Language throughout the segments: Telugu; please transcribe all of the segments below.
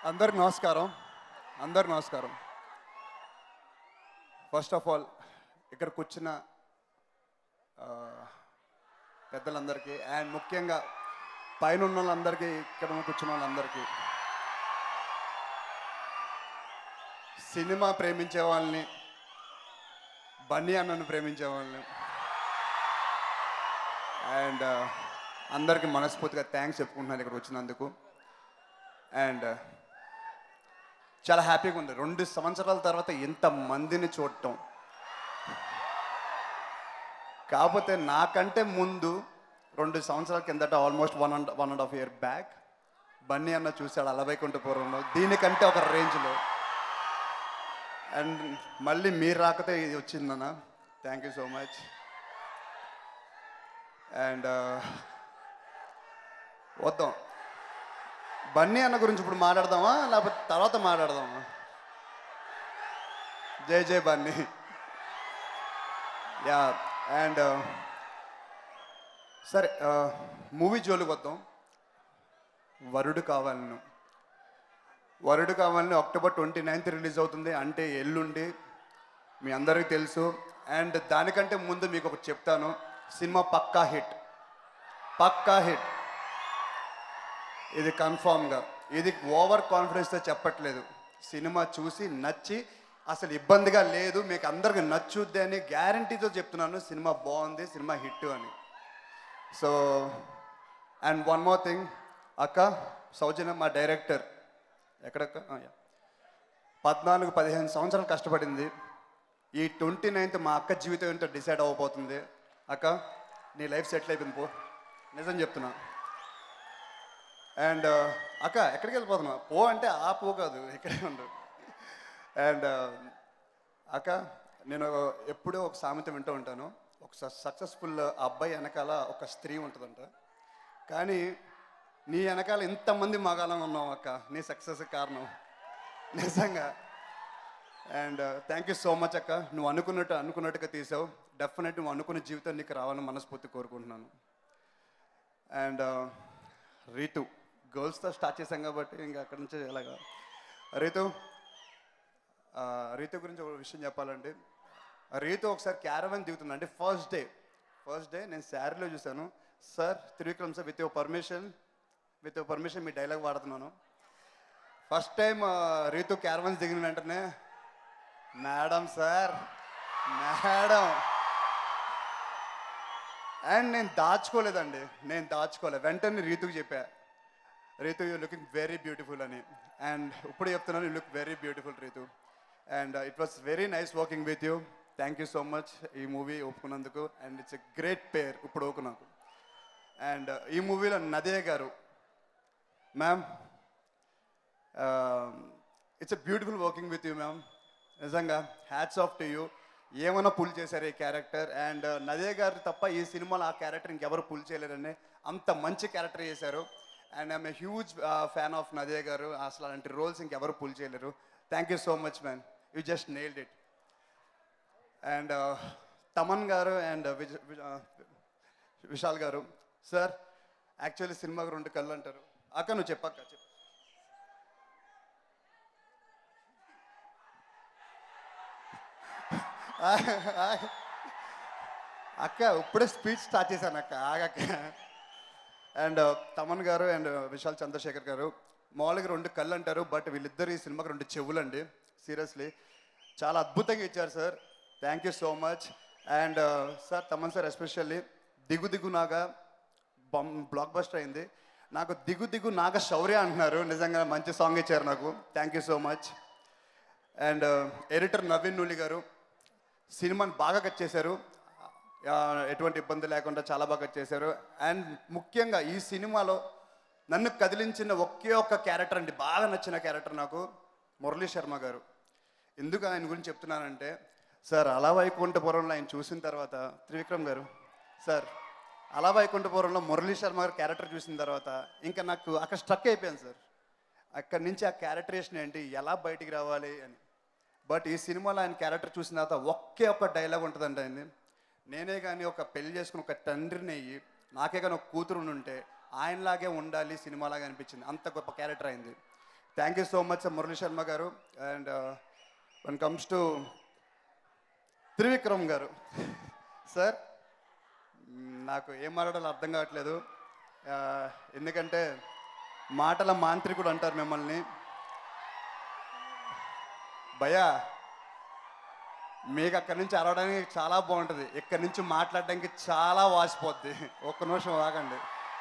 అందరికి నమస్కారం అందరికి నమస్కారం ఫస్ట్ ఆఫ్ ఆల్ ఇక్కడ కూర్చున్న ఆ, పెద్దలందరికీ అండ్ ముఖ్యంగా పైన ఉన్న వాళ్ళందరికీ ఇక్కడ ఉన్న కూర్చున్న వాళ్ళందరికీ సినిమా ప్రేమించే వాళ్ళని బన్నీ అన్నను ప్రేమించే వాళ్ళని అండ్ అందరికీ మనస్ఫూర్తిగా థ్యాంక్స్ చెప్పుకుంటున్నాను ఇక్కడ వచ్చినందుకు అండ్ చాలా హ్యాపీగా ఉంది రెండు సంవత్సరాల తర్వాత ఎంత మందిని చూడటం కాకపోతే నాకంటే ముందు రెండు సంవత్సరాల కిందట almost one and one and half year back Bunny అన్న చూశాడు అలవైకుంఠపురంలో దీనికంటే ఒక రేంజ్లో అండ్ మళ్ళీ మీరు రాకతే ఇది వచ్చిందన్న thank you so much and వద్దాం బన్నీ అన్న గురించి ఇప్పుడు మాట్లాడదామా లేకపోతే తర్వాత మాట్లాడదామా జై జై బన్నీ యా అండ్ సరే మూవీ జోలికి వద్దాం వరుడు కావాలను వరుడు కావాలని అక్టోబర్ ట్వంటీ నైన్త్ రిలీజ్ అవుతుంది అంటే ఎల్లుండి మీ అందరికీ తెలుసు అండ్ దానికంటే ముందు మీకు ఒకటి చెప్తాను సినిమా పక్కా హిట్ పక్కా హిట్ ఇది కన్ఫామ్గా ఇది ఓవర్ కాన్ఫిడెన్స్తో చెప్పట్లేదు సినిమా చూసి నచ్చి అసలు ఇబ్బందిగా లేదు మీకు అందరికి నచ్చుద్ది అని గ్యారంటీతో చెప్తున్నాను సినిమా బాగుంది సినిమా హిట్ అని so and one more thing అక్క సౌజన్య మా డైరెక్టర్ ఎక్కడక్క ఆ, యా. పద్నాలుగు పదిహేను సంవత్సరాలు కష్టపడింది ఈ ట్వంటీ నైన్త్ మా అక్క జీవితం ఏంటో డిసైడ్ అవ్వబోతుంది అక్క నీ లైఫ్ సెటిల్ అయిపోయింది పో నిజం చెప్తున్నా అండ్ అక్క ఎక్కడికి వెళ్ళిపోతున్నావు పో అంటే ఆ పో కాదు ఇక్కడే ఉండు అండ్ అక్క నేను ఎప్పుడూ ఒక సామెత వింటూ ఉంటాను ఒక సక్సెస్ఫుల్ అబ్బాయి వెనకాల ఒక స్త్రీ ఉంటుందంట కానీ నీ వెనకాల ఇంతమంది మగాలం ఉన్నావు అక్క నీ సక్సెస్ కారణం నిజంగా and thank you so much అక్క నువ్వు అనుకున్నట్టు అనుకున్నట్టుగా తీసావు డెఫినెట్ నువ్వు అనుకున్న జీవితం నీకు రావాలని మనస్ఫూర్తి కోరుకుంటున్నాను అండ్ రీతు గర్ల్స్తో స్టార్ట్ చేశాం కాబట్టి ఇంకా అక్కడి నుంచి ఎలాగా రీతు ఆ, రీతు గురించి ఒక విషయం చెప్పాలండి రీతు ఒకసారి క్యారవన్ దిగుతుంది అంటే ఫస్ట్ డే ఫస్ట్ డే నేను శారీలో చూశాను sir Trivikram sir with your permission with your permission మీ డైలాగ్ వాడుతున్నాను ఫస్ట్ టైం రీతు క్యారవన్స్ దిగిన వెంటనే మేడం సార్ మేడం అండ్ నేను దాచుకోలేదండి నేను దాచుకోలేదు వెంటనే రీతుకి చెప్పా Ritu you looking very beautiful అని అండ్ ఇప్పుడు చెప్తున్నాను you look very beautiful Ritu and it was very nice working with you thank you so much ఈ మూవీ ఒప్పుకున్నందుకు and it's a great pair ఇప్పుడు ఓకు నాకు అండ్ ఈ మూవీలో నదే గారు ma'am it's a beautiful working with you ma'am నిజంగా హ్యాట్స్ ఆఫ్ టు యూ ఏమైనా పుల్ చేశారు ఈ క్యారెక్టర్ అండ్ నదే గారు తప్ప ఈ సినిమాలో ఆ క్యారెక్టర్ ఇంకెవరు పుల్ చేయలేరని అంత మంచి క్యారెక్టర్ చేశారు and I'm a huge fan of Nade గారు అసలు అలాంటి రోల్స్ ఇంకెవరు పుల్ చేయలేరు thank you so much man you just nailed it and Thaman గారు అండ్ విశాల్ గారు సార్ యాక్చువల్లీ సినిమాకు రెండు కళ్ళు అంటారు అక్క నువ్వు చెప్పక్క చెప్పు అక్క ఇప్పుడే స్పీచ్ స్టార్ట్ చేశాను అక్క ఆగక్క అండ్ తమన్ గారు అండ్ విశాల్ చంద్రశేఖర్ గారు మామూలుగా రెండు కళ్ళు అంటారు బట్ వీళ్ళిద్దరు ఈ సినిమాకి రెండు చెవులండి సీరియస్లీ చాలా అద్భుతంగా ఇచ్చారు sir thank you so much and sir Thaman sir especially Digu Digu Naga బం బ్లాక్ బస్టర్ అయింది నాకు దిగు దిగు నాగ శౌర్య అంటున్నారు నిజంగా మంచి సాంగ్ ఇచ్చారు నాకు thank you so much and editor Naveen Nooli గారు సినిమాని బాగా కట్ చేశారు ఆ, ఎటువంటి ఇబ్బంది లేకుండా చాలా బాగా కట్ చేశారు అండ్ ముఖ్యంగా ఈ సినిమాలో నన్ను కదిలించిన ఒకే ఒక్క క్యారెక్టర్ అండి బాగా నచ్చిన క్యారెక్టర్ నాకు మురళీ శర్మ గారు ఎందుకు ఆయన గురించి చెప్తున్నానంటే సార్ అలా వైకుంఠపురంలో ఆయన చూసిన తర్వాత త్రివిక్రమ్ గారు సార్ అలా వైకుంఠపురంలో మురళీ శర్మ గారు క్యారెక్టర్ చూసిన తర్వాత ఇంకా నాకు అక్కడ స్ట్రక్ అయిపోయాను సార్ అక్కడి నుంచి ఆ క్యారెక్టరేషన్ ఏంటి ఎలా బయటికి రావాలి అని బట్ ఈ సినిమాలో ఆయన క్యారెక్టర్ చూసిన తర్వాత ఒకే ఒక్క డైలాగ్ ఉంటుందండి ఆయన నేనే కానీ ఒక పెళ్లి చేసుకుని ఒక తండ్రిని అయ్యి నాకే కానీ ఒక కూతురు ఉంటే ఆయనలాగే ఉండాలి సినిమాలాగా అనిపించింది అంత గొప్ప క్యారెక్టర్ అయింది thank you so much Murali Sharma గారు and one comes to Trivikram గారు సార్ నాకు ఏం మాట్లాడాలో అర్థం కావట్లేదు ఆ, ఎందుకంటే మాటల మాంత్రికుడు అంటారు మిమ్మల్ని భయా మీకు అక్కడి నుంచి అరవడానికి చాలా బాగుంటుంది ఇక్కడి నుంచి మాట్లాడడానికి చాలా వాసిపోద్ది ఒక్క నిమిషం ఆగండి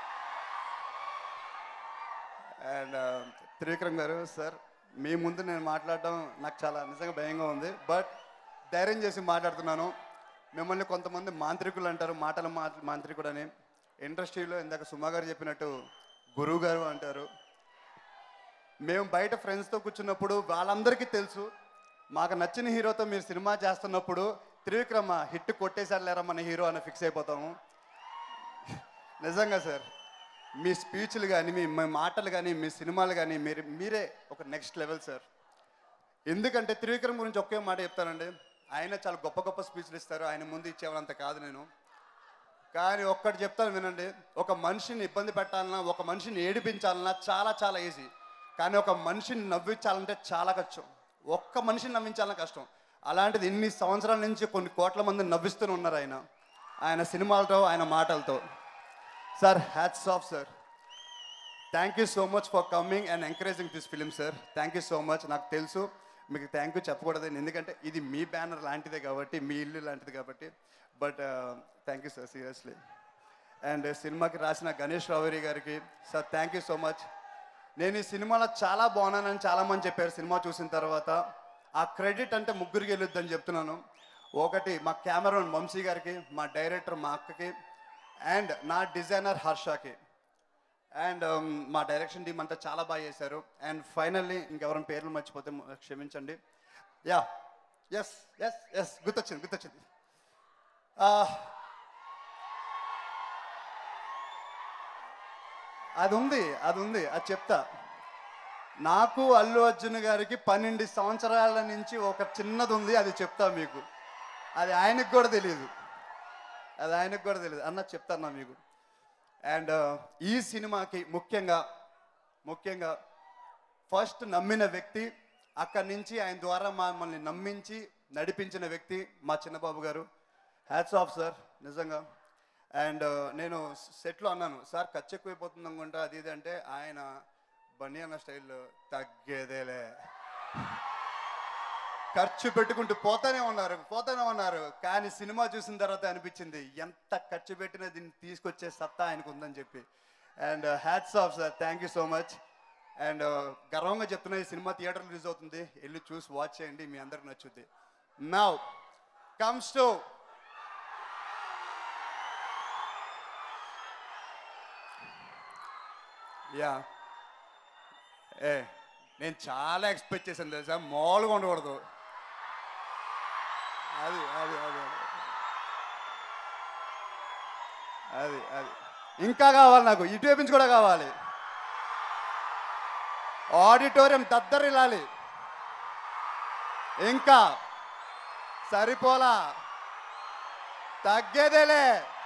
అండ్ త్రివిక్రమ్ గారు సార్ మీ ముందు నేను మాట్లాడడం నాకు చాలా నిజంగా భయంగా ఉంది బట్ ధైర్యం చేసి మాట్లాడుతున్నాను మిమ్మల్ని కొంతమంది మాంత్రికులు అంటారు మాటల మా మాంత్రికుడు అని ఇండస్ట్రీలో ఇందాక సుమా గారు చెప్పినట్టు గురువు గారు అంటారు మేము బయట ఫ్రెండ్స్తో కూర్చున్నప్పుడు వాళ్ళందరికీ తెలుసు మాకు నచ్చిన హీరోతో మీరు సినిమా చేస్తున్నప్పుడు త్రివిక్రమ హిట్ కొట్టేశారు లేరా మన హీరో అని ఫిక్స్ అయిపోతాము నిజంగా సార్ మీ స్పీచ్లు కానీ మీ మీ మాటలు కానీ మీ సినిమాలు కానీ మీరు మీరే ఒక నెక్స్ట్ లెవెల్ సార్ ఎందుకంటే త్రివిక్రమ్ గురించి ఒకే మాట చెప్తానండి ఆయన చాలా గొప్ప గొప్ప స్పీచ్లు ఇస్తారు ఆయన ముందు ఇచ్చేవాళ్ళంత కాదు నేను కానీ ఒక్కటి చెప్తాను వినండి ఒక మనిషిని ఇబ్బంది పెట్టాలన్నా ఒక మనిషిని ఏడిపించాలన్నా చాలా చాలా ఈజీ కానీ ఒక మనిషిని నవ్వించాలంటే చాలా కష్టం ఒక్క మనిషిని నవ్వించాలన్నా కష్టం అలాంటిది ఇన్ని సంవత్సరాల నుంచి కొన్ని కోట్ల మంది నవ్విస్తూనే ఉన్నారు ఆయన ఆయన సినిమాలతో ఆయన మాటలతో sir hats off sir thank you so much for coming and encouraging this film sir thank you so much నాకు తెలుసు మీకు థ్యాంక్ యూ చెప్పకూడదు ఎందుకంటే ఇది మీ బ్యానర్ లాంటిదే కాబట్టి మీ ఇల్లు లాంటిది కాబట్టి but thank you sir seriously and సినిమాకి రాసిన గణేష్ రావేరి గారికి sir thank you so much నేను ఈ సినిమాలో చాలా బాగున్నానని చాలామంది చెప్పారు సినిమా చూసిన తర్వాత ఆ క్రెడిట్ అంటే ముగ్గురికి వెళ్ళొద్దని చెప్తున్నాను ఒకటి మా కెమెరామెన్ వంశీ గారికి మా డైరెక్టర్ మా అక్కకి అండ్ నా డిజైనర్ హర్షకి అండ్ మా డైరెక్షన్ టీం అంతా చాలా బాగా చేశారు అండ్ ఫైనల్లీ ఇంకెవరైనా పేర్లు మర్చిపోతే మ- క్షమించండి యా ఎస్ ఎస్ ఎస్ గుర్తొచ్చింది గుర్తొచ్చింది ఆ, అది ఉంది అది ఉంది అది చెప్తా నాకు అల్లు అర్జున్ గారికి పన్నెండు సంవత్సరాల నుంచి ఒక చిన్నది ఉంది అది చెప్తా మీకు అది ఆయనకు కూడా తెలియదు అది ఆయనకు కూడా తెలియదు అన్న చెప్తాను మీకు అండ్ ఈ సినిమాకి ముఖ్యంగా ముఖ్యంగా ఫస్ట్ నమ్మిన వ్యక్తి అక్కడి నుంచి ఆయన ద్వారా మమ్మల్ని నమ్మించి నడిపించిన వ్యక్తి మా చిన్నబాబు గారు హ్యాట్స్ ఆఫ్ సార్ నిజంగా అండ్ నేను సెట్లో అన్నాను సార్ ఖర్చు ఎక్కువైపోతుంది అనుకుంటా అది ఇది అంటే ఆయన బన్నీ అన్న స్టైల్లో తగ్గేదేలే ఖర్చు పెట్టుకుంటూ పోతానే ఉన్నారు పోతానే ఉన్నారు కానీ సినిమా చూసిన తర్వాత అనిపించింది ఎంత ఖర్చు పెట్టినా దీన్ని తీసుకొచ్చే సత్తా ఆయనకు ఉందని చెప్పి and hats off sir thank you so much and గర్వంగా చెప్తున్నా ఈ సినిమా థియేటర్ రిలీజ్ అవుతుంది వెళ్ళి చూసి వాచ్ చేయండి మీ అందరికి నచ్చుద్ది నౌ కమ్స్ టు యా ఏ నేను చాలా ఎక్స్పెక్ట్ చేశాను తెలుసా మామూలుగా ఉండకూడదు అది అది అది అది. అది అది ఇంకా కావాలి నాకు ఇటు నుంచి కూడా కావాలి ఆడిటోరియం దద్దరిల్లాలి ఇంకా సరిపోలా తగ్గేదేలే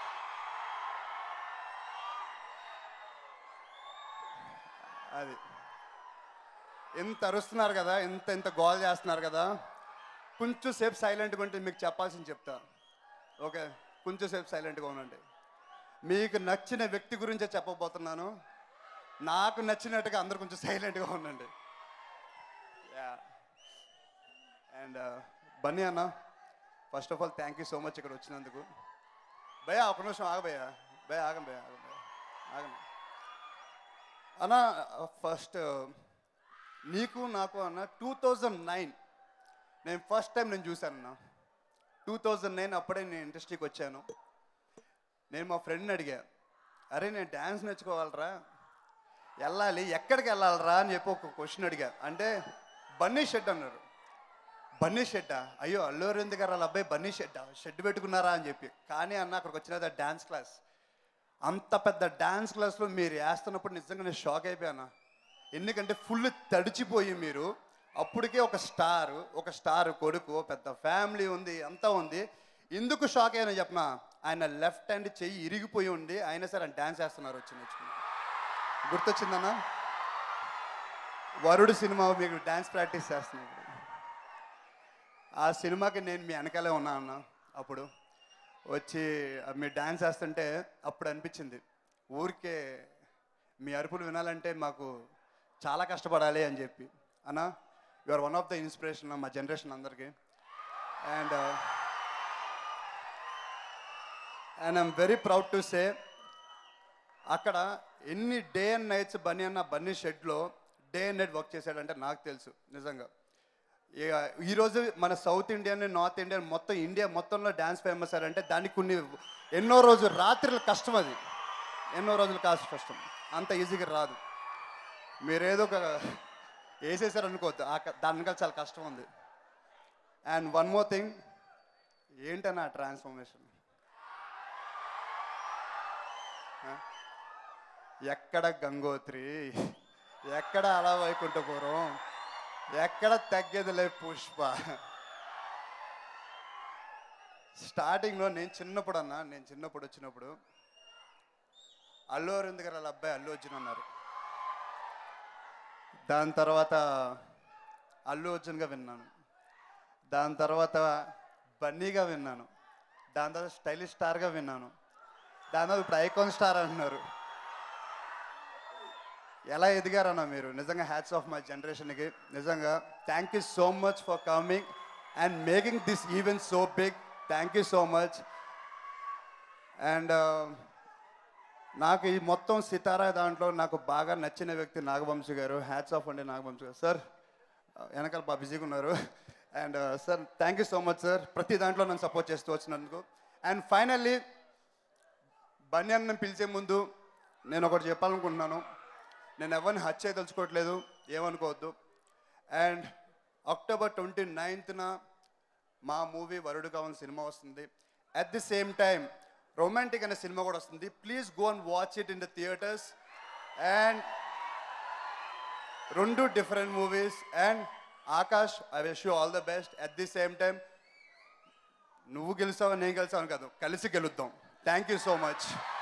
అది ఎంత అరుస్తున్నారు కదా ఎంత ఎంత గోల్ చేస్తున్నారు కదా కొంచెం సేపు సైలెంట్గా ఉంటే మీకు చెప్పాల్సింది చెప్తా ఓకే కొంచెం సేపు సైలెంట్గా ఉండండి మీకు నచ్చిన వ్యక్తి గురించే చెప్పబోతున్నాను నాకు నచ్చినట్టుగా అందరు కొంచెం సైలెంట్గా ఉండండి యా అండ్ బన్నీ అన్న first of all thank you so much ఇక్కడ వచ్చినందుకు భయ్యా ఒక నిమిషం ఆగ భయ్యా భయ్యా ఆగం భయ్యా ఆగం భయ్యా ఆగండి అన్న ఫస్ట్ నీకు నాకు అన్న టూ థౌజండ్ నైన్ నేను ఫస్ట్ టైం నేను చూశాను అన్న టూ థౌజండ్ నైన్ అప్పుడే నేను ఇండస్ట్రీకి వచ్చాను నేను మా ఫ్రెండ్ని అడిగా అరే నేను డ్యాన్స్ నేర్చుకోవాలరా వెళ్ళాలి ఎక్కడికి వెళ్ళాలరా అని చెప్పి ఒక క్వశ్చన్ అడిగా అంటే బన్నీ షెడ్ అన్నారు బన్నీ షెడ్డా అయ్యో అల్లు అరవింద్ గారు వాళ్ళ అబ్బాయి బన్నీ షెడ్డా షెడ్ పెట్టుకున్నారా అని చెప్పి కానీ అన్న అక్కడికి వచ్చిన డ్యాన్స్ క్లాస్ అంత పెద్ద డ్యాన్స్ క్లాస్లో మీరు వేస్తున్నప్పుడు నిజంగా నేను షాక్ అయిపోయాను ఎందుకంటే ఫుల్ తడిచిపోయి మీరు అప్పటికే ఒక స్టార్ ఒక స్టార్ కొడుకు పెద్ద ఫ్యామిలీ ఉంది అంతా ఉంది ఎందుకు షాక్ అయ్యానో చెప్పిన ఆయన లెఫ్ట్ హ్యాండ్ చెయ్యి ఇరిగిపోయి ఉండి అయినా సరే ఆయన డ్యాన్స్ వేస్తున్నారు వచ్చి నేర్చుకుని గుర్తొచ్చిందన్నా వరుడు సినిమా మీకు డ్యాన్స్ ప్రాక్టీస్ చేస్తున్నాను ఇప్పుడు. ఆ సినిమాకి నేను మీ వెనకాలే ఉన్నా అన్న అప్పుడు వచ్చి ఆ మీ డ్యాన్స్ వేస్తుంటే అప్పుడు అనిపించింది ఊరికే మీ అరుపులు వినాలంటే మాకు చాలా కష్టపడాలి అని చెప్పి అన్న you are one of the inspiration మా జనరేషన్ అందరికీ and and I'm very proud to say అక్కడ ఎన్ని డే అండ్ నైట్స్ బన్నీ అన్న బన్నీ షెడ్లో డే అండ్ నైట్ వర్క్ చేశాడంటే నాకు తెలుసు నిజంగా ఇక ఈరోజు మన సౌత్ ఇండియన్ నార్త్ ఇండియన్ మొత్తం ఇండియా మొత్తంలో డ్యాన్స్ ఫేమస్ అంటే దానికి కొన్ని ఎన్నో రోజులు రాత్రుల కష్టం అది ఎన్నో రోజులు కాస్త కష్టం అంత ఈజీగా రాదు మీరేదో ఒక వేసేసారు అనుకోవద్దు ఆ క- దాని వెనకాల చాలా కష్టం ఉంది అండ్ వన్ మోర్ థింగ్ ఏంటన్నా ట్రాన్స్ఫర్మేషన్ ఎక్కడ గంగోత్రి ఎక్కడ అలా వైకుంఠపురం ఎక్కడ తగ్గేదిలే పుష్ప స్టార్టింగ్లో నేను చిన్నప్పుడు అన్నా నేను చిన్నప్పుడు వచ్చినప్పుడు అల్లు అరవింద్ గారు వాళ్ళ అబ్బాయి అల్లు అర్జున్ అన్నారు దాని తర్వాత అల్లు అర్జున్గా విన్నాను దాని తర్వాత బన్నీగా విన్నాను దాని తర్వాత స్టైలిష్ స్టార్గా విన్నాను దాని తర్వాత ఇప్పుడు ఐకాన్ స్టార్ అంటున్నారు ఎలా ఎదిగారన్న మీరు నిజంగా హ్యాట్స్ ఆఫ్ మై జనరేషన్కి నిజంగా thank you so much for coming and making this event so big thank you so much and నాకు ఈ మొత్తం సితారా దాంట్లో నాకు బాగా నచ్చిన వ్యక్తి నాగవంశీ గారు హ్యాట్స్ ఆఫ్ అండి నాగవంశీ గారు సార్ వెనకాల బాగా బిజీగా ఉన్నారు and sir thank you so much sir ప్రతి దాంట్లో నన్ను సపోర్ట్ చేస్తూ వచ్చినందుకు అండ్ ఫైనల్లీ బన్యాన్ని పిలిచే ముందు నేను ఒకటి చెప్పాలనుకుంటున్నాను నేను ఎవరిని హత్య చేయదలుచుకోవట్లేదు ఏమనుకోవద్దు అండ్ అక్టోబర్ ట్వంటీ నైన్త్న మా మూవీ వరుడు కావన్ సినిమా వస్తుంది at the same time Romantic అనే సినిమా కూడా వస్తుంది please go and watch it in the theatres and రెండు different movies and Akash I wish you all the best at the same time నువ్వు గెలుస్తావు నేను గెలుస్తావు కాదు కలిసి గెలుద్దాం థ్యాంక్ యూ సో మచ్